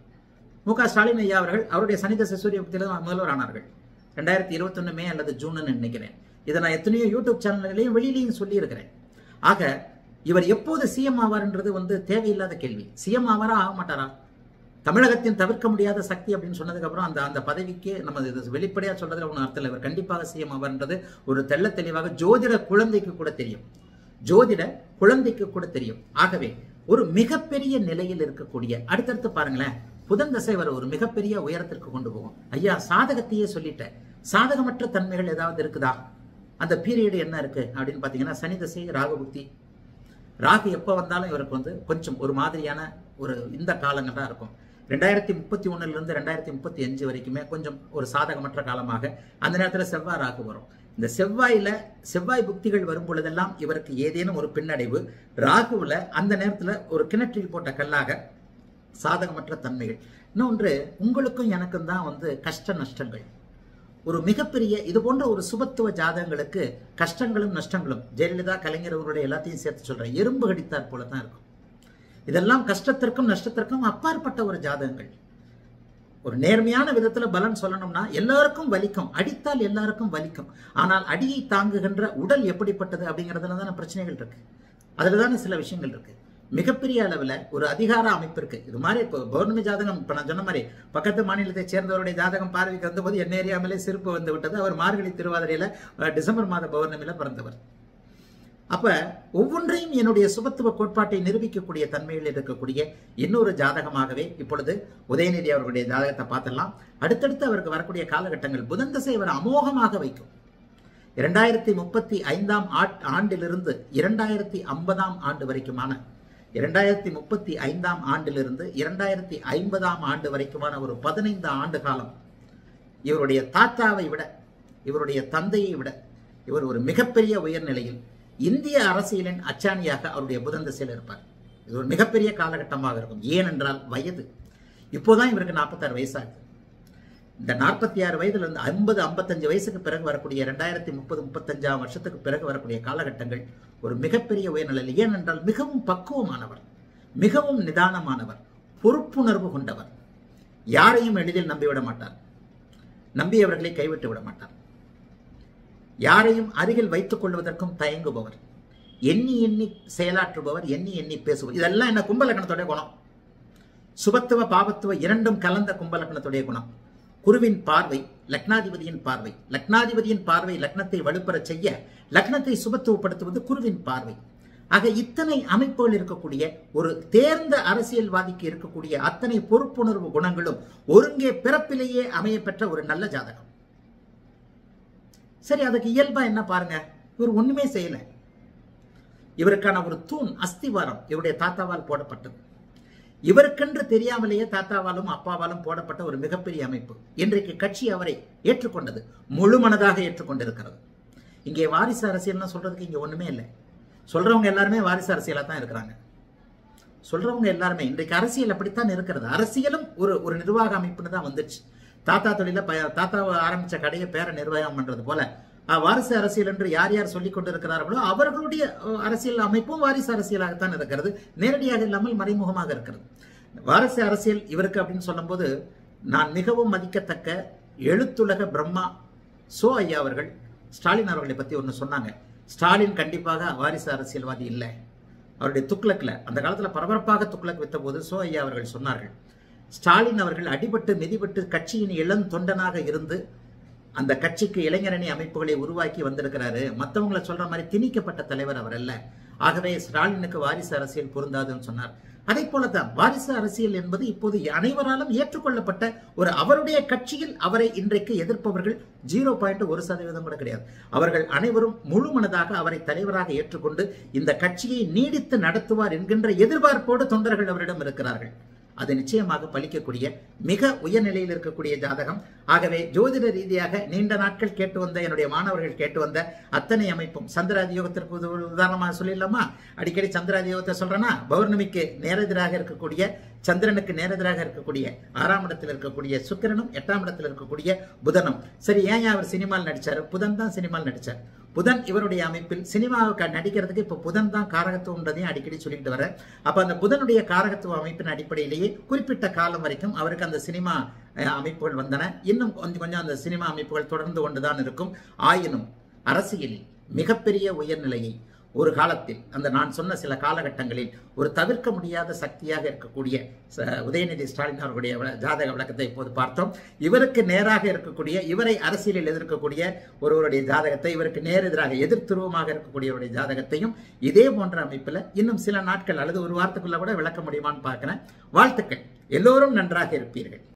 மு க ஸ்டாலின் ஐயா அவர்கள் அவருடைய சனி திசை சூரிய பக்தியில முதல்வர் ஆனார்கள் ரெண்டாயிரத்தி இருபத்தொன்னு மே அல்லது ஜூன்னு நினைக்கிறேன் இதை நான் எத்தனையோ யூடியூப் சேனல்களையும் வெளியிலையும் சொல்லியிருக்கிறேன் ஆக இவர் எப்போது சிஎம் ஆவார்ன்றது வந்து தேவையில்லாத கேள்வி சிஎம் ஆவாரா ஆக மாட்டாரா தமிழகத்தின் தவிர்க்க முடியாத சக்தி அப்படின்னு சொன்னதுக்கு அப்புறம் அந்த அந்த பதவிக்கு நம்ம இது வெளிப்படையா சொல்றதுல ஒன்றும் அர்த்தம் இல்லை இவர் கண்டிப்பாக சிஎம் ஆவார்ன்றது ஒரு தெள்ள தெளிவாக ஜோதிட குழந்தைக்கு கூட தெரியும் ஜோதிட குழந்தைக்கு கூட தெரியும் ஆகவே ஒரு மிகப்பெரிய நிலையில் இருக்கக்கூடிய அடுத்தடுத்து பாருங்களேன் புதன் தசை வர ஒரு மிகப்பெரிய உயரத்திற்கு கொண்டு போகும் ஐயா சாதகத்தையே சொல்லிட்டேன் சாதகமற்ற தன்மைகள் ஏதாவது இருக்குதா அந்த பீரியடு என்ன இருக்கு அப்படின்னு பார்த்தீங்கன்னா சனி தசை ராகு புக்தி ராகு எப்போ வந்தாலும் இவருக்கு வந்து கொஞ்சம் ஒரு மாதிரியான ஒரு இந்த காலங்கள் தான் இருக்கும் ரெண்டாயிரத்தி முப்பத்தி ஒன்னுலேருந்து ரெண்டாயிரத்தி முப்பத்தி அஞ்சு வரைக்குமே கொஞ்சம் ஒரு சாதகமற்ற காலமாக அந்த நேரத்தில் செவ்வாய் ராகு வரும் இந்த செவ்வாயில செவ்வாய் புக்திகள் வரும் பொழுதெல்லாம் இவருக்கு ஏதேனும் ஒரு பின்னடைவு ராகுவில் அந்த நேரத்தில் ஒரு கிணற்றில் போட்ட கல்லாக சாதகமற்ற தன்மைகள் இன்னொன்று உங்களுக்கும் எனக்கும் தான் வந்து கஷ்ட நஷ்டங்கள் ஒரு மிகப்பெரிய இது போன்ற ஒரு சுபத்துவ ஜாதகங்களுக்கு கஷ்டங்களும் நஷ்டங்களும் ஜெயலலிதா கலைஞர் அவருடைய எல்லாத்தையும் சேர்த்து சொல்றேன் எறும்பு கடித்தார் போல தான் இருக்கும் இதெல்லாம் கஷ்டத்திற்கும் நஷ்டத்திற்கும் அப்பாற்பட்ட ஒரு ஜாதகங்கள் ஒரு நேர்மையான விதத்துல பலன் சொல்லணும்னா எல்லாருக்கும் வலிக்கும் அடித்தால் எல்லாருக்கும் வலிக்கும் ஆனால் அடியை தாங்குகின்ற உடல் எப்படிப்பட்டது அப்படிங்கிறதுல தானே பிரச்சனைகள் இருக்கு அதுல தானே சில விஷயங்கள் இருக்கு மிகப்பெரிய அளவில் ஒரு அதிகார அமைப்பிற்கு இது மாதிரி இப்போ பௌர்ணமி ஜாதகம் இப்போ நான் சொன்ன மாதிரி பக்கத்து மாநிலத்தை சேர்ந்தவருடைய ஜாதகம் பார்வைக்கு வந்தபோது என்ன ஏரியாமலே சிறப்பு வந்து விட்டது அவர் மார்கழி திருவாதிரையில் டிசம்பர் மாத பௌர்ணமியில் பிறந்தவர் அப்ப ஒவ்வொன்றையும் என்னுடைய சுபத்துவ கோட்பாட்டை நிரூபிக்கக்கூடிய தன்மையில் இருக்கக்கூடிய இன்னொரு ஜாதகமாகவே இப்பொழுது உதயநிதி அவர்களுடைய ஜாதகத்தை பார்த்துடலாம் அடுத்தடுத்து அவருக்கு வரக்கூடிய காலகட்டங்கள் புதன் தசை அவர் அமோகமாக வைக்கும் இரண்டாயிரத்தி முப்பத்தி ஐந்தாம் ஆண்டிலிருந்து இரண்டாயிரத்தி ஐம்பதாம் ஆண்டு வரைக்குமான இரண்டாயிரத்தி முப்பத்தி ஐந்தாம் ஆண்டிலிருந்து இரண்டாயிரத்தி ஐம்பதாம் ஆண்டு வரைக்குமான ஒரு பதினைந்து ஆண்டு காலம் இவருடைய தாத்தாவை விட இவருடைய தந்தையை விட இவர் ஒரு மிகப்பெரிய உயர்நிலையில் இந்திய அரசியலின் அச்சாணியாக அவருடைய புதன் திசையில் இருப்பார் இது ஒரு மிகப்பெரிய காலகட்டமாக இருக்கும் ஏனென்றால் வயது இப்போதான் இவருக்கு நாற்பத்தாறு வயசாகுது இந்த நாற்பத்தி ஆறு வயதுல இருந்து ஐம்பது ஐம்பத்தஞ்சு வயசுக்கு பிறகு வரக்கூடிய ரெண்டாயிரத்தி முப்பது முப்பத்தஞ்சாம் வருஷத்துக்கு பிறகு வரக்கூடிய காலகட்டங்கள் ஒரு மிகப்பெரிய உயர்நிலையில் ஏனென்றால் மிகவும் பக்குவமானவர் மிகவும் நிதானமானவர் பொறுப்புணர்வு கொண்டவர் யாரையும் எளிதில் நம்பிவிட மாட்டார் நம்பியவர்களை கைவிட்டு விட மாட்டார் யாரையும் அருகில் வைத்துக் கொள்வதற்கும் தயங்குபவர் எண்ணி எண்ணி செயலாற்றுபவர் எண்ணி எண்ணி பேசுபவர் இதெல்லாம் என்ன கும்பலக்கணத்துடைய குணம் சுபத்துவ பாவத்துவ இரண்டும் கலந்த கும்பலக்கணத்துடைய குணம் குருவின் பார்வை லக்னாதிபதியின் பார்வை லக்னாதிபதியின் பார்வை லக்னத்தை வலுப்பெறச் செய்ய லக்னத்தை சுபத்துவப்படுத்துவது குருவின் பார்வை ஆக இத்தனை அமைப்புகள் இருக்கக்கூடிய ஒரு தேர்ந்த அரசியல்வாதிக்கு இருக்கக்கூடிய அத்தனை பொறுப்புணர்வு குணங்களும் ஒருங்கே பிறப்பிலேயே அமைய பெற்ற ஒரு நல்ல ஜாதகம் சரி அதுக்கு இயல்பா என்ன பாருங்க இவர் ஒண்ணுமே செய்யல இவருக்கான ஒரு தூண் அஸ்திவாரம் இவருடைய தாத்தாவால் போடப்பட்டது இவருக்கென்று தெரியாமலேயே தாத்தாவாலும் அப்பாவாலும் போடப்பட்ட ஒரு மிகப்பெரிய அமைப்பு இன்றைக்கு கட்சி அவரை ஏற்றுக்கொண்டது முழு மனதாக ஏற்றுக்கொண்டிருக்கிறது இங்கே வாரிசு அரசியல்னு சொல்றதுக்கு இங்க ஒண்ணுமே இல்லை சொல்றவங்க எல்லாருமே வாரிசு அரசியலா தான் இருக்கிறாங்க சொல்றவங்க எல்லாருமே இன்றைக்கு அரசியல் அப்படித்தான் இருக்கிறது அரசியலும் ஒரு ஒரு நிர்வாக அமைப்புன்னு தான் வந்துச்சு தாத்தா தொழில ப- தாத்தா ஆரம்பிச்ச கடையை பேர நிர்வாகம் பண்றது போல அஹ், வாரிசு அரசியல் என்று யார் யார் சொல்லிக் கொண்டிருக்கிறார்களோ அவர்களுடைய அஹ், அரசியல் அமைப்பும் வாரிசு அரசியலாகத்தான் இருக்கிறது நேரடியாக இல்லாமல் மறைமுகமாக இருக்கிறது வாரிசு அரசியல் இவருக்கு அப்படின்னு சொல்லும்போது நான் மிகவும் மதிக்கத்தக்க எழுத்துலக பிரம்மா சோ ஐயா அவர்கள் ஸ்டாலின் அவர்களை பத்தி ஒன்று சொன்னாங்க ஸ்டாலின் கண்டிப்பாக வாரிசு அரசியல்வாதி இல்லை அவருடைய துக்ளக்ல அந்த காலத்துல பரபரப்பாக துக்ளக் வித்த போது சோ ஐயா அவர்கள் சொன்னார்கள் ஸ்டாலின் அவர்கள் அடிபட்டு மிதிபட்டு கட்சியின் இளம் தொண்டனாக இருந்து அந்த கட்சிக்கு இளைஞரணி அமைப்புகளை உருவாக்கி வந்திருக்கிறாரு மற்றவங்களை சொல்ற மாதிரி திணிக்கப்பட்ட தலைவர் அவர் அல்ல ஆகவே ஸ்டாலினுக்கு வாரிசு அரசியல் பொருந்தாதுன்னு சொன்னார் அதை போலதான் வாரிசு அரசியல் என்பது இப்போது அனைவராலும் ஏற்றுக்கொள்ளப்பட்ட ஒரு அவருடைய கட்சியில் அவரை இன்றைக்கு எதிர்ப்பவர்கள் ஜீரோ பாயிண்ட் ஒரு சதவீதம் கூட கிடையாது அவர்கள் அனைவரும் முழு மனதாக அவரை தலைவராக ஏற்றுக்கொண்டு இந்த கட்சியை நீடித்து நடத்துவார் என்கின்ற எதிர்பார்ப்போடு தொண்டர்கள் அவரிடம் இருக்கிறார்கள் அது நிச்சயமாக பலிக்கக்கூடிய மிக உயர்நிலையில் இருக்கக்கூடிய ஜாதகம் ஆகவே ஜோதிட ரீதியாக நீண்ட நாட்கள் கேட்டு வந்த என்னுடைய மாணவர்கள் கேட்டு வந்த அத்தனை அமைப்பும் சந்திராதி யோகத்திற்கு ஒரு ஒரு உதாரணமாக சொல்லிடலாமா அடிக்கடி சந்திராதி யோகத்தை சொல்றேன்னா பௌர்ணமிக்கு நேரெதிராக இருக்கக்கூடிய சந்திரனுக்கு நேரெதிராக இருக்கக்கூடிய ஆறாம் இடத்தில் இருக்கக்கூடிய சுக்கிரனும் எட்டாம் இடத்தில் இருக்கக்கூடிய புதனும் சரி ஏன் அவர் சினிமாவில் நடிச்சாரு புதன் தான் சினிமாவில் நடிச்சார் புதன் இவருடைய அமைப்பில் சினிமாவுக்கு நடிக்கிறதுக்கு இப்போ புதன் தான் காரகத்துவம்ன்றதையும் அடிக்கடி சொல்லிட்டு வர அப்ப அந்த புதனுடைய காரகத்துவ அமைப்பின் அடிப்படையிலேயே குறிப்பிட்ட காலம் வரைக்கும் அவருக்கு அந்த சினிமா அஹ், அமைப்புகள் வந்தன இன்னும் கொஞ்சம் கொஞ்சம் அந்த சினிமா அமைப்புகள் தொடர்ந்து கொண்டுதான் இருக்கும் ஆயினும் அரசியலில் மிகப்பெரிய உயர்நிலையை ஒரு காலத்தில் அந்த நான் சொன்ன சில காலகட்டங்களில் ஒரு தவிர்க்க முடியாத சக்தியாக இருக்கக்கூடிய ச- உதயநிதி ஸ்டாலின் அவர்களுடைய விள- ஜாதக விளக்கத்தை இப்போது பார்த்தோம் இவருக்கு நேராக இருக்கக்கூடிய இவரை அரசியலில் எதிர்க்கக்கூடிய ஒருவருடைய ஜாதகத்தை இவருக்கு நேர் எதிராக எதிர்த்துருவமாக இருக்கக்கூடியவருடைய ஜாதகத்தையும் இதே போன்ற அமைப்பில் இன்னும் சில நாட்கள் அல்லது ஒரு வாரத்துக்குள்ள கூட விளக்க முடியுமான்னு பார்க்கிறேன் வாழ்த்துக்கள் எல்லோரும் நன்றாக இருப்பீர்கள்